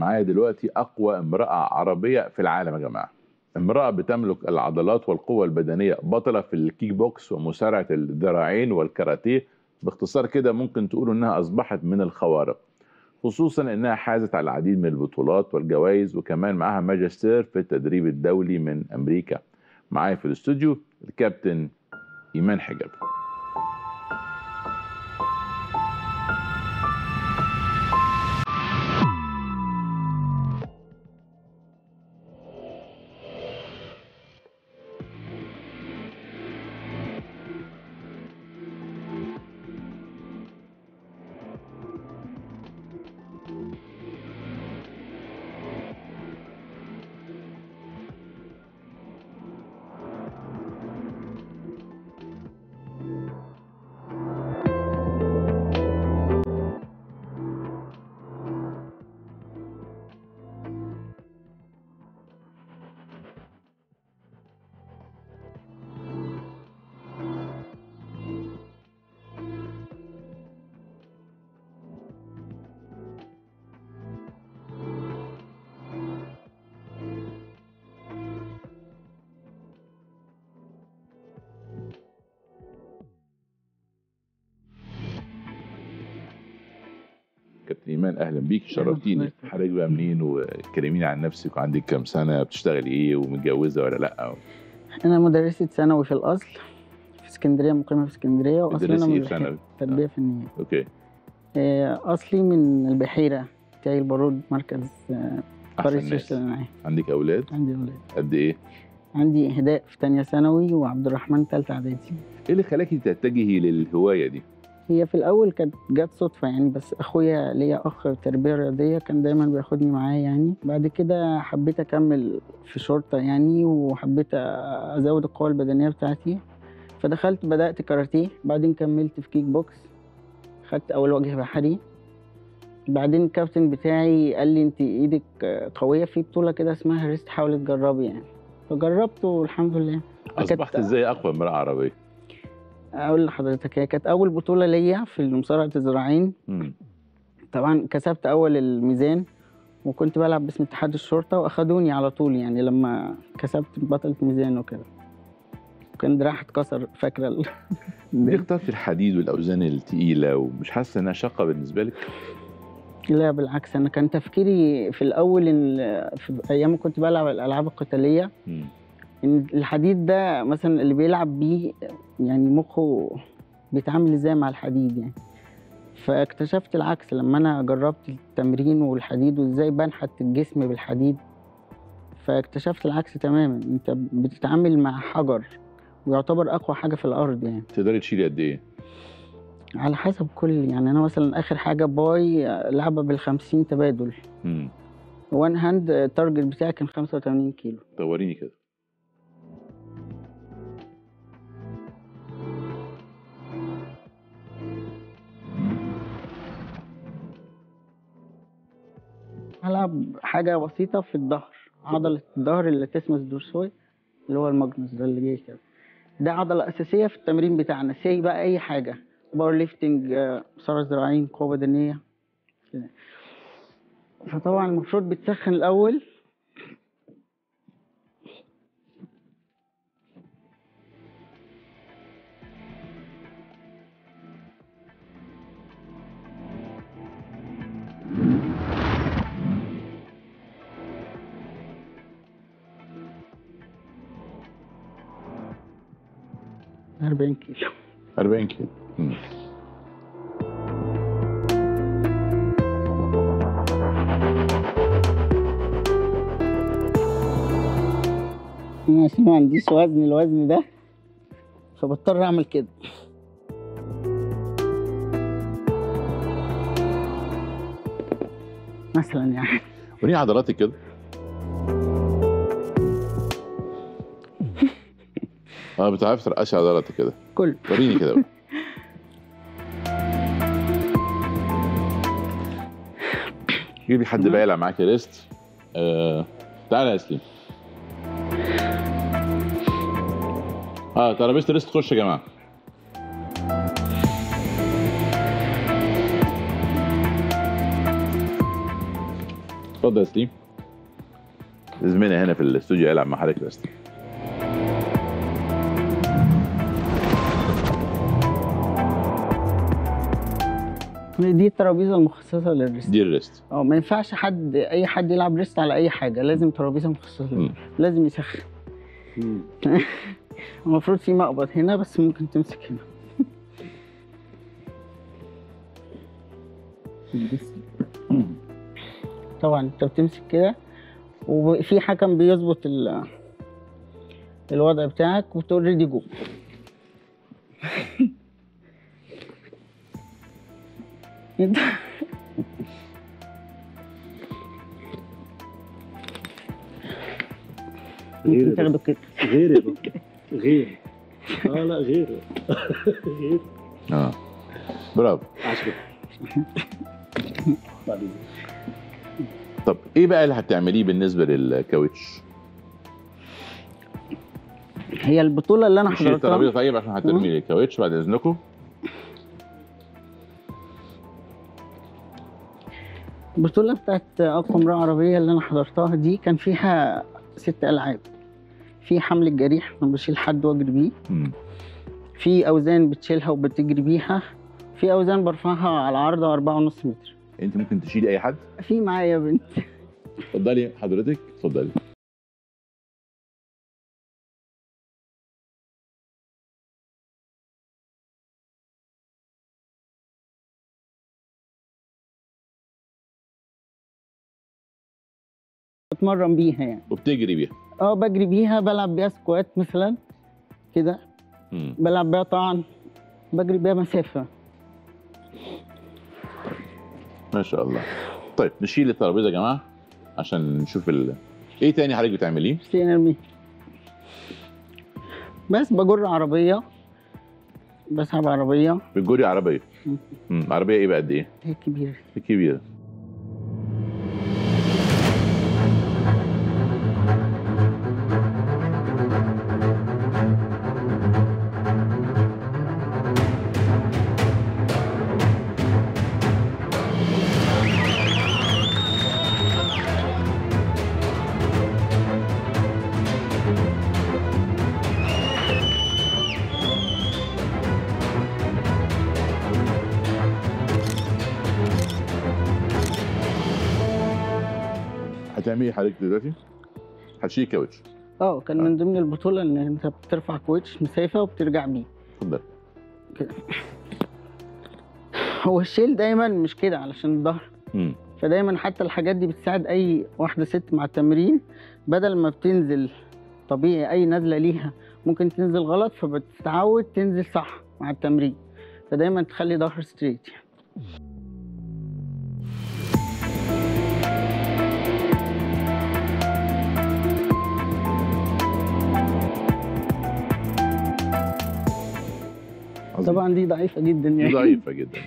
معايا دلوقتي اقوى امراه عربيه في العالم يا جماعه امراه بتملك العضلات والقوه البدنيه بطله في الكيك بوكس ومسارعه الذراعين والكاراتيه باختصار كده ممكن تقولوا انها اصبحت من الخوارق خصوصا انها حازت على العديد من البطولات والجوائز وكمان معاها ماجستير في التدريب الدولي من امريكا معايا في الاستوديو الكابتن ايمان حجاب كابتن ايمان اهلا بيك شرفتيني حضرتك بقى منين وكلميني عن نفسك وعندك كام سنه بتشتغلي ايه ومتجوزه ولا لا انا مدرسة ثانوي في الاصل في اسكندريه مقيمه في اسكندريه واصلي بتدرسي انا ايه من في البحيره ثانوي تربيه فنيه اوكي آه، اصلي من البحيره بتاعي البارود مركز آه، قريه احسن ناس سويسرا العام عندك اولاد عندي اولاد قد ايه عندي هداء في تانية ثانوي وعبد الرحمن تالتة اعدادي ايه اللي خلاكي تتجهي للهوايه دي هي في الاول كانت جت صدفه يعني بس اخويا ليا اخ تربيه رياضيه كان دايما بياخدني معاه يعني بعد كده حبيت اكمل في شرطه يعني وحبيت ازود القوه البدنيه بتاعتي فدخلت بدات كاراتيه بعدين كملت في كيك بوكس خدت اول وجه بحري بعدين الكابتن بتاعي قال لي انت ايدك قويه في بطوله كده اسمها ريست حاولي تجربي يعني فجربت والحمد لله اصبحت ازاي اقوى امراه عربيه اقول لحضرتك هي كانت اول بطوله ليا في مصارعه الذراعين مم. طبعا كسبت اول الميزان وكنت بلعب باسم اتحاد الشرطه واخدوني على طول يعني لما كسبت بطله ميزان وكده كان دراعي اتكسر فاكره ال- ليه اخترت الحديد والاوزان الثقيله ومش حاسه انها شاقه بالنسبه لك لا بالعكس انا كان تفكيري في الاول ان في ايام ما كنت بلعب الالعاب القتاليه مم. ان الحديد ده مثلا اللي بيلعب بيه يعني مخه بيتعامل ازاي مع الحديد يعني فاكتشفت العكس لما انا جربت التمرين والحديد وازاي بنحت الجسم بالحديد فاكتشفت العكس تماما انت بتتعامل مع حجر ويعتبر اقوى حاجه في الارض يعني تقدري تشيلي قد ايه على حسب كل يعني انا مثلا اخر حاجه باي لعبه بالخمسين تبادل مم. وان هاند التارجت بتاعي كان 85 كيلو دوريني كده هلعب حاجة بسيطة في الظهر عضلة الظهر اللي تسمس دورسوي اللي هو الماجنوس ده اللي جاي كده ده عضلة أساسية في التمرين بتاعنا سي بقى أي حاجة باور ليفتنج آه، مصارعة ذراعين قوة بدنية كده فطبعا المفروض بتسخن الأول أربعين كيلو 40 كيلو مم. أنا عشان ما عنديش وزن الوزن ده فبضطر أعمل كده مثلا يعني وريني عضلاتك كده اه بتعرفي ترقشي عضلاتك كده كله وريني كده بقى. جيبي حد بقى يلعب معاكي ريست آه. تعالى يا سليم اه ترابيزه ريست خش يا جماعه اتفضل اتفضل يا سليم زميلنا هنا في الاستوديو يلعب مع حضرتك يا سليم دي الترابيزه المخصصه للريست دي الريست اه ما ينفعش حد اي حد يلعب ريست على اي حاجه لازم ترابيزه مخصصه مم. للريست. لازم يسخن المفروض في مقبض هنا بس ممكن تمسك هنا طبعا انت بتمسك كده وفي حكم بيظبط ال- الوضع بتاعك وتوريدي جو انت غير ممكن تاخده كده غير يا دكتور غير اه لا غير غير اه برافو عشرة بعد إذنك. طب ايه بقى اللي هتعمليه بالنسبه للكاوتش؟ هي البطوله اللي انا نشيل الترابيزه حضرتها طيب عشان هترمي الكاوتش بعد اذنكم البطوله بتاعت اقوى امراه عربيه اللي انا حضرتها دي كان فيها ست العاب في حمل الجريح انا بشيل حد واجري بيه مم. في اوزان بتشيلها وبتجري بيها في اوزان برفعها على عرضها أربعة ونص متر انت ممكن تشيلي اي حد في معايا بنت اتفضلي حضرتك اتفضلي بتمرن بيها يعني وبتجري بيها اه بجري بيها بلعب بيها سكوات مثلا كده مم. بلعب بيها طعن بجري بيها مسافة ما شاء الله طيب نشيل الترابيزه يا جماعه عشان نشوف ال... ايه تاني حضرتك بتعمليه؟ اشتري نرمي بس بجر عربية بسحب عربية بتجري عربيه مم. مم. عربيه ايه بقى قد ايه؟ هي كبيرة كبيره هتعملي ايه حضرتك دلوقتي؟ هتشيلي كاوتش اه كان من ضمن البطولة ان انت بترفع كويتش مسافة وبترجع بيه اتفضل هو الشيل دايما مش كده علشان الظهر مم. فدايما حتى الحاجات دي بتساعد اي واحده ست مع التمرين بدل ما بتنزل طبيعي اي نزله ليها ممكن تنزل غلط فبتتعود تنزل صح مع التمرين فدايما تخلي ظهر ستريت عظيم. طبعا دي ضعيفه جدا دي يعني ضعيفة جدا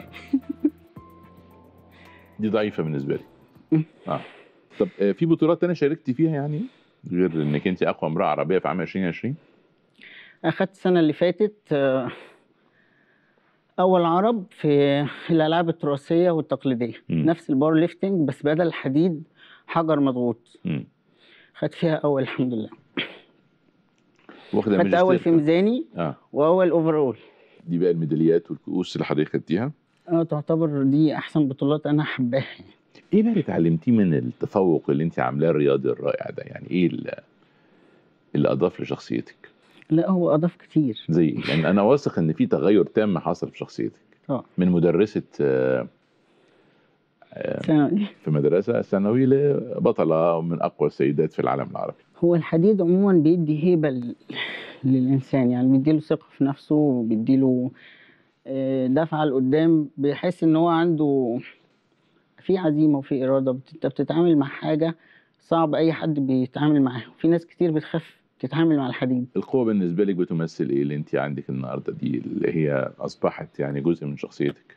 دي ضعيفة بالنسبة لي اه طب آه، في بطولات تانية شاركتي فيها يعني غير انك انت اقوى امرأة عربية في عام 2020 اخدت السنه اللي فاتت آه، اول عرب في الالعاب التراثيه والتقليديه مم. نفس الباور ليفتنج بس بدل الحديد حجر مضغوط مم. خدت فيها اول الحمد لله واخدة خدت اول في ماجستير ميزاني اه واول اوفرول دي بقى الميداليات والكؤوس اللي حضرتك خدتيها اه تعتبر دي احسن بطولات انا حباها ايه بقى اللي اتعلمتيه من التفوق اللي انت عاملاه الرياضي الرائع ده يعني ايه اللي, اللي اضاف لشخصيتك لا هو اضاف كتير زي إيه؟ يعني انا واثق ان في تغير تام حصل في شخصيتك اه من مدرسة آه، آه، ثانوي. في مدرسة ثانوي لبطلة من أقوى السيدات في العالم العربي هو الحديد عموما بيدي هيبه ل- للانسان يعني بيديله ثقه في نفسه وبيديله آه، دفعه لقدام بيحس ان هو عنده في عزيمه وفي اراده بت- انت بتتعامل مع حاجه صعب اي حد بيتعامل معاها في ناس كتير بتخاف تتعامل مع الحديد القوة بالنسبة لك بتمثل إيه اللي أنت عندك النهاردة دي اللي هي أصبحت يعني جزء من شخصيتك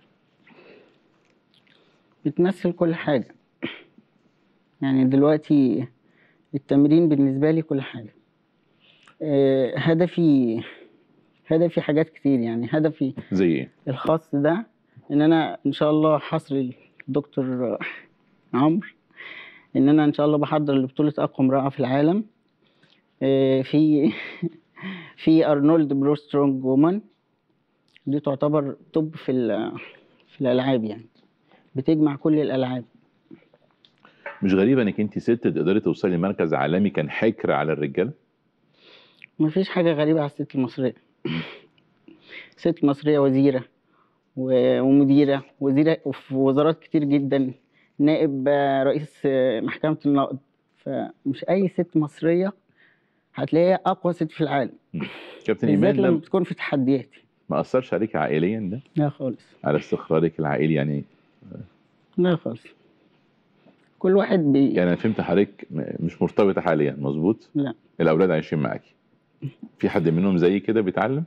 بتمثل كل حاجه يعني دلوقتي التمرين بالنسبه لي كل حاجه آه، هدفي هدفي حاجات كتير يعني هدفي زي إيه؟ الخاص ده ان انا ان شاء الله حصري الدكتور عمرو ان انا ان شاء الله بحضر لبطوله اقوى امراه في العالم آه، في في ارنولد برو سترونج وومن دي تعتبر توب في ال- في الالعاب يعني بتجمع كل الالعاب مش غريبه انك انت ست تقدري توصلي لمركز عالمي كان حكر على الرجاله مفيش حاجه غريبه على الست المصريه ست مصريه وزيره و- ومديره وزيره في وزارات كتير جدا نائب آه، رئيس آه، محكمه النقد فمش اي ست مصريه هتلاقيها اقوى ست في العالم كابتن بالذات ايمان لما ده بتكون في تحديات ما اثرش عليك عائليا ده لا خالص على استقرارك العائلي يعني لا خالص كل واحد بي... يعني انا فهمت حضرتك م- مش مرتبطه حاليا مظبوط لا الاولاد عايشين معاكي في حد منهم زي كده بيتعلم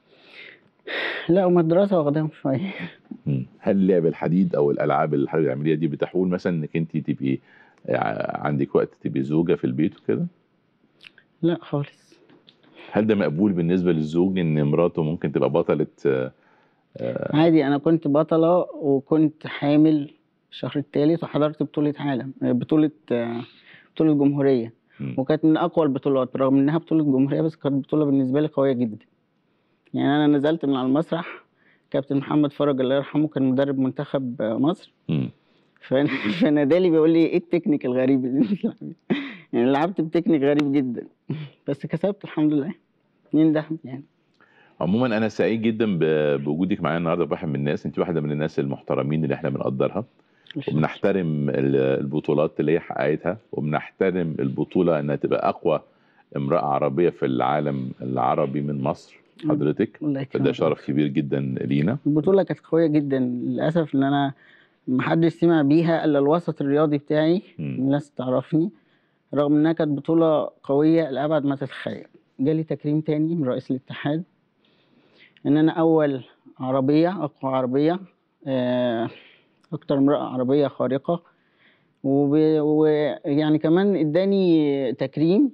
لا وما الدراسة واخداهم شوية مم. هل لعب الحديد او الالعاب اللي حضرتك بتعمليها دي بتحول مثلا انك انت تبقي ع- عندك وقت تبقي زوجه في البيت وكده لا خالص هل ده مقبول بالنسبه للزوج ان مراته ممكن تبقى بطله آه، آه، عادي أنا كنت بطلة وكنت حامل الشهر الثالث وحضرت بطولة عالم بطولة بطولة جمهورية مم. وكانت من أقوى البطولات رغم إنها بطولة جمهورية بس كانت بطولة بالنسبة لي قوية جدا يعني أنا نزلت من على المسرح كابتن محمد فرج الله يرحمه كان مدرب منتخب مصر مم. فن- فنادالي بيقول لي ايه التكنيك الغريب اللي انت بتلعبيه يعني لعبت بتكنيك غريب جدا بس كسبت الحمد لله اتنين دهب يعني عموما انا سعيد جدا ب- بوجودك معايا النهارده واحد من الناس انت واحده من الناس المحترمين اللي احنا بنقدرها وبنحترم ال- البطولات اللي هي حققتها وبنحترم البطوله انها تبقى اقوى امراه عربيه في العالم العربي من مصر حضرتك الله فده يكرمك شرف كبير جدا لينا البطولة كانت قوية جدا للأسف إن أنا محدش سمع بيها إلا الوسط الرياضي بتاعي مم. الناس تعرفني رغم إنها كانت بطولة قوية لأبعد ما تتخيل جالي تكريم تاني من رئيس الاتحاد إن أنا أول عربية أقوى عربية آه، أكتر امرأة عربية خارقة وب- ويعني كمان اداني تكريم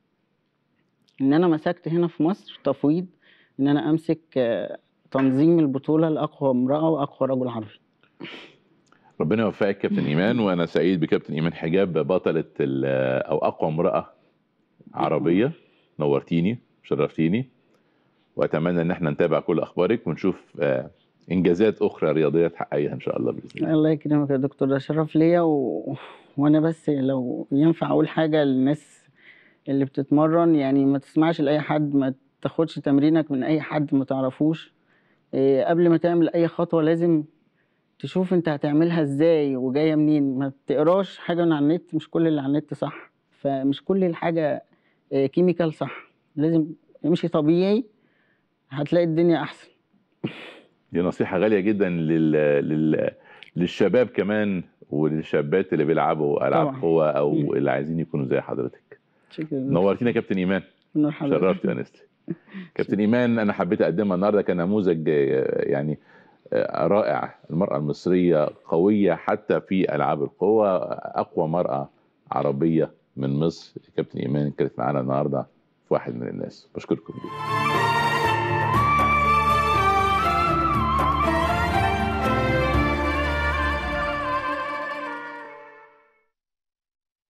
ان انا مسكت هنا في مصر تفويض ان انا امسك آه، تنظيم البطوله لاقوى امراه واقوى رجل عربي ربنا يوفقك كابتن ايمان وانا سعيد بكابتن ايمان حجاب بطله ال- او اقوى امراه عربيه نورتيني شرفتيني واتمنى ان احنا نتابع كل اخبارك ونشوف آه، انجازات اخرى رياضيه تحققيها ان شاء الله باذن الله الله يكرمك يا دكتور ده شرف ليا و... وانا بس لو ينفع اقول حاجه للناس اللي بتتمرن يعني ما تسمعش لاي حد ما تاخدش تمرينك من اي حد ما تعرفوش إيه، قبل ما تعمل اي خطوه لازم تشوف انت هتعملها ازاي وجايه منين ما تقراش حاجه من على النت مش كل اللي على النت صح فمش كل الحاجه إيه، كيميكال صح لازم امشي طبيعي هتلاقي الدنيا احسن دي نصيحه غاليه جدا لل... لل... للشباب كمان وللشابات اللي بيلعبوا العاب طبعا. قوه او مم. اللي عايزين يكونوا زي حضرتك شكرا نورتينا يا كابتن ايمان نور حضرتك. شرفت يا انستي كابتن ايمان انا حبيت اقدمها النهارده كنموذج آه، يعني آه، رائع المراه المصريه قويه حتى في العاب القوه اقوى مراه عربيه من مصر كابتن ايمان كانت معانا النهارده في واحد من الناس بشكركم جدا